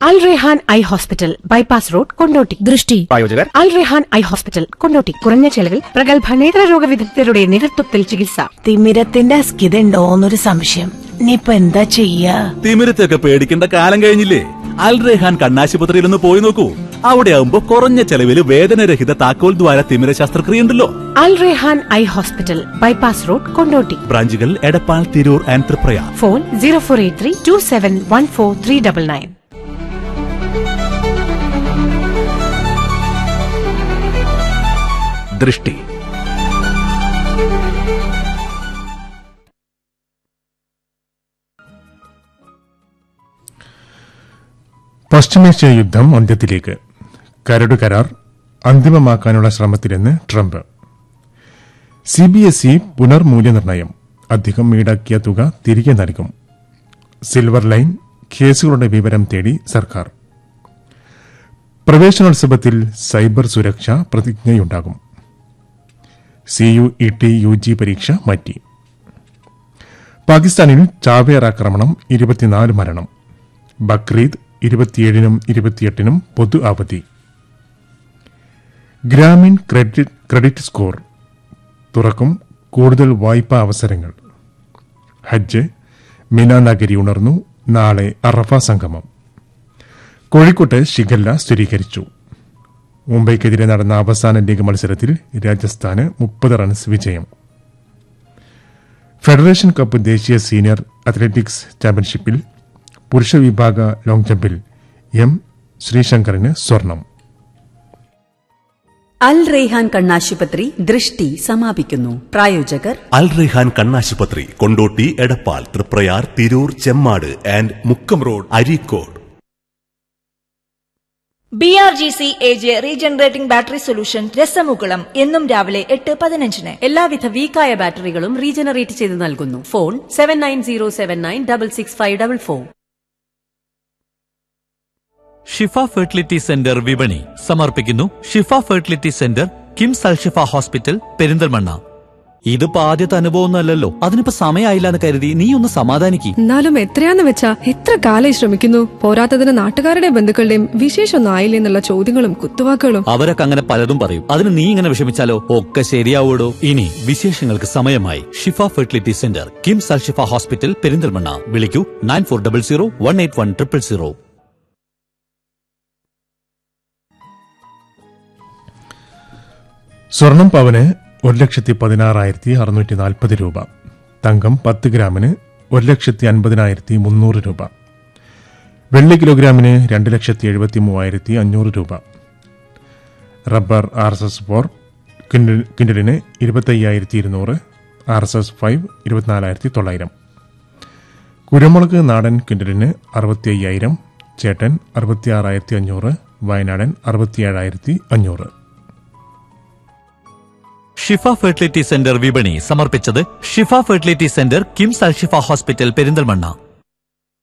അൽ Rehan eye hospital bypass road Kondotty ദൃഷ്ടി പ്രായോജകർ Al Rehan eye hospital Kondotty കുറഞ്ഞ ചെലവിൽ പ്രഗത്ഭ നേത്രരോഗ വിദഗ്ധരുടെ നേതൃത്വത്തിൽ ചികിത്സ തിമിരത്തിന്റെ അസ്കിതണ്ടോന്നൊരു സംശയം ഇനിയിപ്പൊ എന്താ ചെയ്യാ തിമിരത്തൊക്കെ പേടിക്കേണ്ട കാലം കഴിഞ്ഞില്ലേ അൽ റെഹാൻ കണ്ണാശുപത്രിയിൽ ഒന്ന് പോയി നോക്കൂ അവിടെ ആവുമ്പോ കുറഞ്ഞ ചെലവിൽ വേദനരഹിത താക്കോൽ ദ്വാര തിമിര ശസ്ത്രക്രിയ ഉണ്ടല്ലോ Al Rehan eye hospital bypass road Kondotty ബ്രാഞ്ചുകൾ Edappal Tirur and Triprayar phone zero four eight three two seven one four three double nine ദൃഷ്ടി പശ്ചിമേഷ്യ യുദ്ധം അന്ത്യത്തിലേക്ക് കരട് കരാർ അന്തിമമാക്കാനുള്ള ശ്രമത്തിലെന്ന് Trump C B S E പുനർമൂല്യനിർണ്ണയം അധികം ഈടാക്കിയ തുക തിരികെ നൽകും സിൽവർ ലൈൻ കേസുകളുടെ വിവരം തേടി സർക്കാർ പ്രവേശനോത്സവത്തിൽ സൈബർ സുരക്ഷ പ്രതിജ്ഞയുണ്ടാകും C U E T U G പരീക്ഷ മാറ്റി പാകിസ്ഥാനിൽ ചാവേർ ആക്രമണം ഇരുപത്തിനാല് മരണം ബക്രീദ് ഇരുപത്തിയേഴിനും ഇരുപത്തിയെട്ടിനും പൊതു അവധി ഗ്രാമീൺ ക്രെഡിറ്റ് ക്രെഡിറ്റ് സ്കോർ തുറക്കും കൂടുതൽ വായ്പാ അവസരങ്ങൾ ഹജ്ജ് മിന നഗരി ഉണർന്നു നാളെ അറഫ സംഗമം കോഴിക്കോട്ട് ഷിഗല്ല സ്ഥിരീകരിച്ചു മുംബൈക്കെതിരെ നടന്ന അവസാന ലീഗ് മത്സരത്തിൽ രാജസ്ഥാന് മുപ്പത് റൺസ് വിജയം ഫെഡറേഷൻ കപ്പ് ദേശീയ സീനിയർ അത്ലറ്റിക്സ് ചാമ്പ്യൻഷിപ്പിൽ പുരുഷ വിഭാഗ ലോങ് ജമ്പിൽ എം ശ്രീശങ്കറിന് സ്വർണം അൽ റെയ്ഹാൻ കണ്ണാശുപത്രി ദൃഷ്ടി സമാപിക്കുന്നു പ്രായോജകർ അൽ റെഹാൻ കണ്ണാശുപത്രി Kondotty Edappal Triprayar Tirur Chemmad and Mukkam road Areekode B R G C A J regenerating battery solution രസമുകുളം എന്നും രാവിലെ എട്ട് പതിനഞ്ചിന് എല്ലാവിധ വീക്കായ ബാറ്ററികളും റീജനറേറ്റ് ചെയ്ത് നൽകുന്നു phone seven nine zero seven nine double six five double four Shifa fertility centre വിപണി സമർപ്പിക്കുന്നു Shifa fertility centre KIMS Alshifa hospital Perinthalmanna ഇതിപ്പോ ആദ്യത്തെ അനുഭവമൊന്നുമല്ലല്ലോ അതിനിപ്പോ സമയമായില്ല എന്ന് കരുതി നീ ഒന്ന് സമാധാനിക്ക് എന്നാലും എത്രയാന്ന് വെച്ചാ എത്ര കാലായി ശ്രമിക്കുന്നു പോരാത്തതിന് നാട്ടുകാരുടെ ബന്ധുക്കളുടെയും വിശേഷമൊന്നും ആയില്ലേ എന്നുള്ള ചോദ്യങ്ങളും കുത്തുവാക്കുകളും അവരൊക്കെ അങ്ങനെ പലതും പറയും അതിന് നീ ഇങ്ങനെ വിഷമിച്ചാലോ ഒക്കെ ശരിയാവൂടോ ഇനി വിശേഷങ്ങൾക്ക് സമയമായി Shifa fertility centre KIMS Alshifa hospital Perinthalmanna വിളിക്കൂ nine four double zero one eight one triple zero സ്വർണം പവന് ഒരു ലക്ഷത്തി പതിനാറായിരത്തി അറുന്നൂറ്റി നാൽപ്പത് രൂപ തങ്കം പത്ത് ഗ്രാമിന് ഒരു ലക്ഷത്തി അൻപതിനായിരത്തി മുന്നൂറ് രൂപ വെള്ളി കിലോഗ്രാമിന് രണ്ട് ലക്ഷത്തി എഴുപത്തി മൂവായിരത്തി അഞ്ഞൂറ് രൂപ rubber R S S four കിൻഡൽ- കിൻഡലിന് ഇരുപത്തയ്യായിരത്തി ഇരുന്നൂറ് ആർ എസ് എസ് ഫൈവ് ഇരുപത്തിനാലായിരത്തി തൊള്ളായിരം കുരുമുളക് നാടൻ കിൻഡലിന് അറുപത്തി അയ്യായിരം ചേട്ടൻ അറുപത്തിയാറായിരത്തി അഞ്ഞൂറ് വയനാടൻ അറുപത്തിയേഴായിരത്തി അഞ്ഞൂറ് ഷിഫ ഫെർട്ടിലിറ്റി സെന്റർ വിപണി സമർപ്പിച്ചത് Shifa fertility centre KIMS Alshifa hospital Perinthalmanna